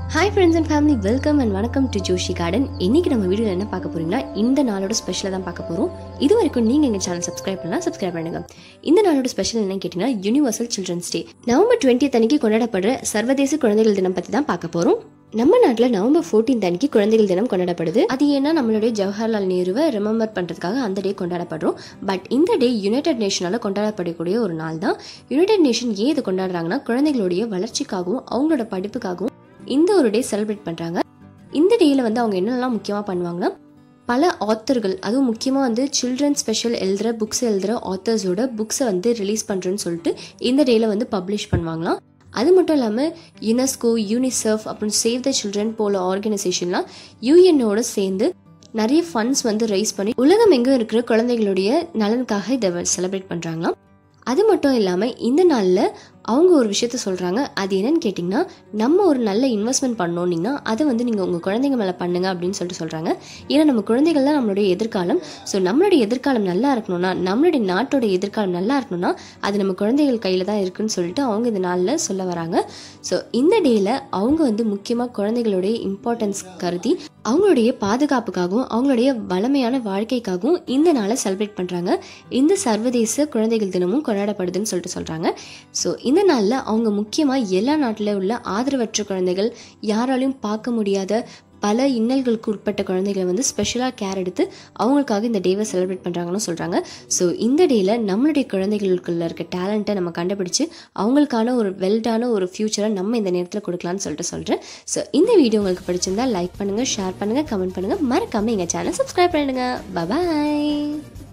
hi friends and family welcome and வணக்கம் to Joshi garden இன்னைக்கு நம்ம வீடியோவில் என்ன பார்க்க போறீங்கன்னா இந்த நாளோட ஸ்பெஷலை தான் பார்க்க போகிறோம் இது வரைக்கும் நீங்கள் எங்கள் சேனல் சப்ஸ்கிரைப் பண்ணலாம் சப்ஸ்கிரைப் பண்ணுங்க இந்த நாளோட ஸ்பெஷல் என்ன கேட்டிங்கன்னா universal children's day November twenty அன்னைக்கு கொண்டாடப்படுற சர்வதேச குழந்தைகள் தினம் பற்றி தான் பார்க்க போகிறோம் நம்ம நாட்டில் நவம்பர் 14th அன்னைக்கு குழந்தைகள் தினம் கொண்டாடப்படுது அது ஏன்னா நம்மளுடைய ஜவஹர்லால் நேருவை ரிமெம்பர் பண்ணுறதுக்காக அந்த டே கொண்டாடப்படுறோம் பட் இந்த டே யுனைடெட் நேஷனால கொண்டாடப்படக்கூடிய ஒரு நாள் தான் யுனைடெட் நேஷன் ஏன் இது கொண்டாடுறாங்கன்னா குழந்தைகளுடைய வளர்ச்சிக்காகவும் அவங்களோட படிப்புக்காகவும் இந்த ஒரு டே செலிப்ரேட் பண்ணுறாங்க இந்த டேயில் வந்து அவங்க என்னெல்லாம் முக்கியமாக பண்ணுவாங்கன்னா பல ஆத்தர்கள் அதுவும் முக்கியமாக வந்து சில்ட்ரன் ஸ்பெஷல் எழுதுகிற புக்ஸ் எழுதுகிற ஆத்தர்ஸோட புக்ஸை வந்து ரிலீஸ் பண்ணுறேன்னு சொல்லிட்டு இந்த டேயில் வந்து பப்ளிஷ் பண்ணுவாங்களாம் அது மட்டும் இல்லாமல் யுனெஸ்கோ யூனிசெஃப் அப்புறம் சேவ் த சில்ட்ரன் போல ஆர்கனைசேஷன்லாம் யூஎன்னோட சேர்ந்து நிறைய ஃபண்ட்ஸ் வந்து ரைஸ் பண்ணி உலகம் எங்கும் இருக்கிற குழந்தைகளுடைய நலனுக்காக இதை செலிப்ரேட் பண்ணுறாங்களாம் அது மட்டும் இல்லாமல் இந்த நாளில் அவங்க ஒரு விஷயத்த சொல்கிறாங்க அது என்னன்னு கேட்டிங்கன்னா நம்ம ஒரு நல்ல இன்வெஸ்ட்மெண்ட் பண்ணோன்னீங்கன்னா அதை வந்து நீங்கள் உங்கள் குழந்தைங்க மேலே பண்ணுங்க அப்படின்னு சொல்லிட்டு சொல்கிறாங்க ஏன்னா நம்ம குழந்தைகள் தான் நம்மளுடைய எதிர்காலம் ஸோ நம்மளுடைய எதிர்காலம் நல்லா இருக்கணும்னா நம்மளுடைய நாட்டோட எதிர்காலம் நல்லா இருக்கணும்னா அது நம்ம குழந்தைகள் கையில் தான் இருக்குன்னு சொல்லிட்டு அவங்க இந்த நாளில் சொல்ல வராங்க ஸோ இந்த டேயில் அவங்க வந்து முக்கியமாக குழந்தைகளுடைய இம்பார்ட்டன்ஸ் கருதி அவங்களுடைய பாதுகாப்புக்காகவும் அவங்களுடைய வளமையான வாழ்க்கைக்காகவும் இந்த நாளை செலிப்ரேட் பண்ணுறாங்க இந்த சர்வதேச குழந்தைகள் தினமும் கொண்டாடப்படுதுன்னு சொல்லிட்டு சொல்கிறாங்க ஸோ இந்த நாளில் அவங்க முக்கியமாக எல்லா நாட்டில் உள்ள ஆதரவற்ற குழந்தைகள் யாராலையும் பார்க்க முடியாத பல இன்னல்களுக்கு உட்பட்ட குழந்தைகளை வந்து ஸ்பெஷலாக கேர் எடுத்து அவங்களுக்காக இந்த டேவை செலிப்ரேட் பண்ணுறாங்கன்னு சொல்கிறாங்க ஸோ இந்த டேயில் நம்மளுடைய குழந்தைகளுக்குள்ள இருக்க டேலண்ட்டை நம்ம கண்டுபிடிச்சு அவங்களுக்கான ஒரு வெல்டான ஒரு ஃப்யூச்சரை நம்ம இந்த நேரத்தில் கொடுக்கலாம்னு சொல்லிட்டு சொல்கிறேன் ஸோ இந்த வீடியோ உங்களுக்கு பிடிச்சிருந்தா லைக் பண்ணுங்கள் ஷேர் பண்ணுங்கள் கமெண்ட் பண்ணுங்கள் மறக்காமல் எங்கள் சேனல் சப்ஸ்கிரைப் பண்ணிடுங்க பபாய்